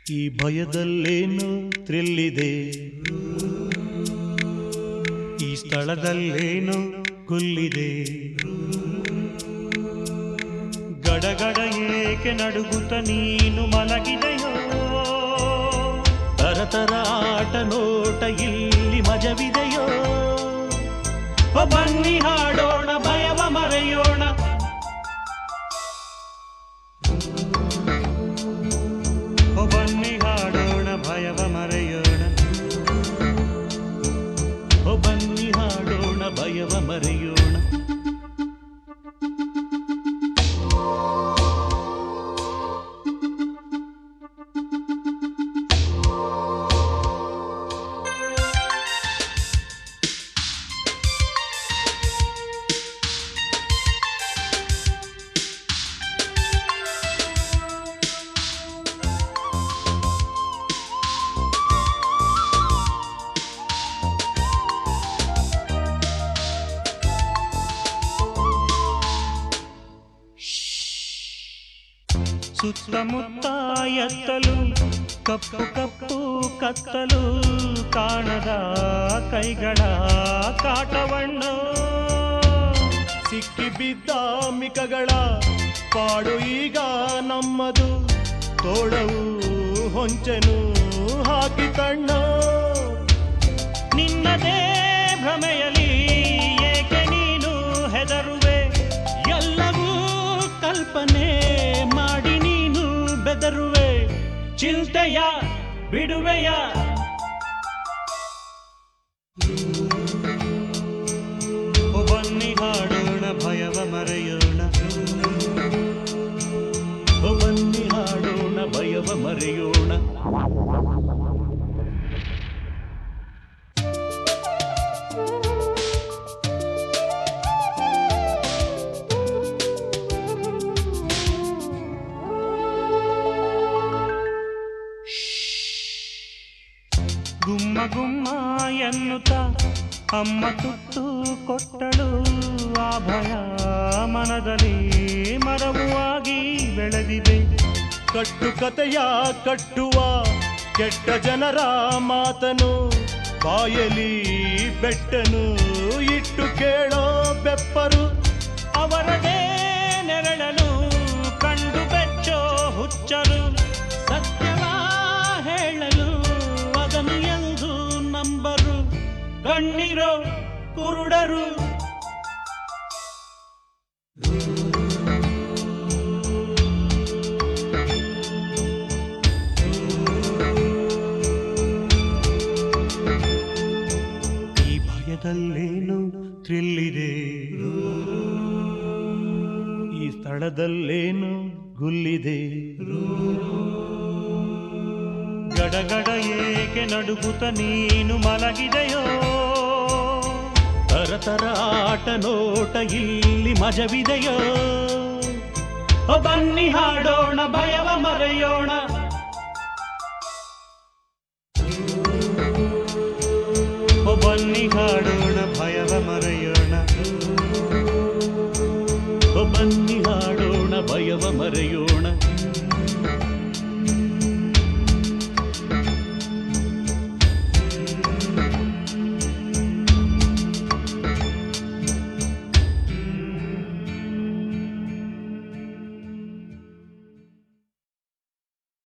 ಈ ಭಯದಲ್ಲೇನು ಥ್ರಿಲ್ಲಿದೆ ಈ ಸ್ಥಳದಲ್ಲೇನು ಗುಲ್ಲಿದೆ ಗಡಗಡ ಏಕೆ ನಡುಗುತ್ತ ನೀನು ಮಲಗಿದೆಯೋ ತರತರ ಆಟ ನೋಟ ಇಲ್ಲಿ ಮಜವಿದೆಯೋ ಓ ಬನ್ನಿ ಹಾಡೋಣ ಭಯವ ಮರೆಯೋಣ ಓ ಬನ್ನಿ ಹಾಡೋಣ ಭಯವ ಮರೆಯೋಣ ಓ ಬನ್ನಿ ಹಾಡೋಣ ಭಯವ ಮರೆಯೋಣ ಸುತ್ತಮುತ್ತ ಎತ್ತಲು ಕಪ್ಪು ಕಪ್ಪು ಕತ್ತಲು ಕಾಣದ ಕೈಗಳ ಕಾಟವನ್ನು ಸಿಕ್ಕಿ ಬಿದ್ದ ಮಿಕಗಳ ಪಾಡು ಈಗ ನಮ್ಮದು ತೋಳವು ಹೊಂಚನು ಹಾಕಿ ಕಣ್ಣ ನಿನ್ನದೇ ಭ್ರಮೆಯಲಿ ಏಕೆ ನೀನು ಹೆದರುವೆ ಎಲ್ಲವೂ ಕಲ್ಪನೆ ಮಾಡಿ ನೀನು ಬೆದರುವೆ ಚಿಂತೆಯ ಬಿಡುವೆಯ ಓ ಬನ್ನಿ ಹಾಡೋಣ ಭಯವ ಮರೆಯೋಣ ಓ ಬನ್ನಿ ಹಾಡೋಣ ಭಯವ ಮರೆಯೋಣ ಗುಮ್ಮ ಗುಮ್ಮ ಎನ್ನುತ್ತ ಅಮ್ಮ ತುತ್ತು ಕೊಟ್ಟಳು ಆ ಭಯ ಮನದಲ್ಲಿ ಮರವುವಾಗಿ ಬೆಳೆದಿದೆ ಕಟ್ಟು ಕತೆಯ ಕಟ್ಟುವ ಕೆಟ್ಟ ಜನರ ಮಾತನು ಬಾಯಲಿ ಬೆಟ್ಟನು ಇಟ್ಟು ಕೇಳೋ ಬೆಪ್ಪರು ಅವರದೇ ನೆರಳಲು ಕಂಡು ಬೆಚ್ಚೋ ಹುಚ್ಚರು ಸತ್ಯವ ಹೇಳಲು ಅದನ್ನು ಎಂದು ನಂಬರು ಕಣ್ಣಿರೋ ಕುರುಡರು ಈ ಭಯದಲ್ಲೇನು ಥ್ರಿಲ್ಲಿದೆ ಈ ಸ್ಥಳದಲ್ಲೇನು ಗುಲ್ಲಿದೆ ಗಡಗಡ ಏಕೆ ನಡುಗುತ್ತ ನೀನು ಮಲಗಿದೆಯೋ ತರತರ ಆಟ ನೋಟ ಇಲ್ಲಿ ಮಜವಿದೆಯೋ ಓ ಬನ್ನಿ ಹಾಡೋಣ ಭಯವ ಮರೆಯೋಣ ಓ ಬನ್ನಿ ಹಾಡೋಣ ಭಯವ ಮರೆಯೋಣ ಓ ಬನ್ನಿ ಹಾಡೋಣ ಭಯವ ಮರೆಯೋಣ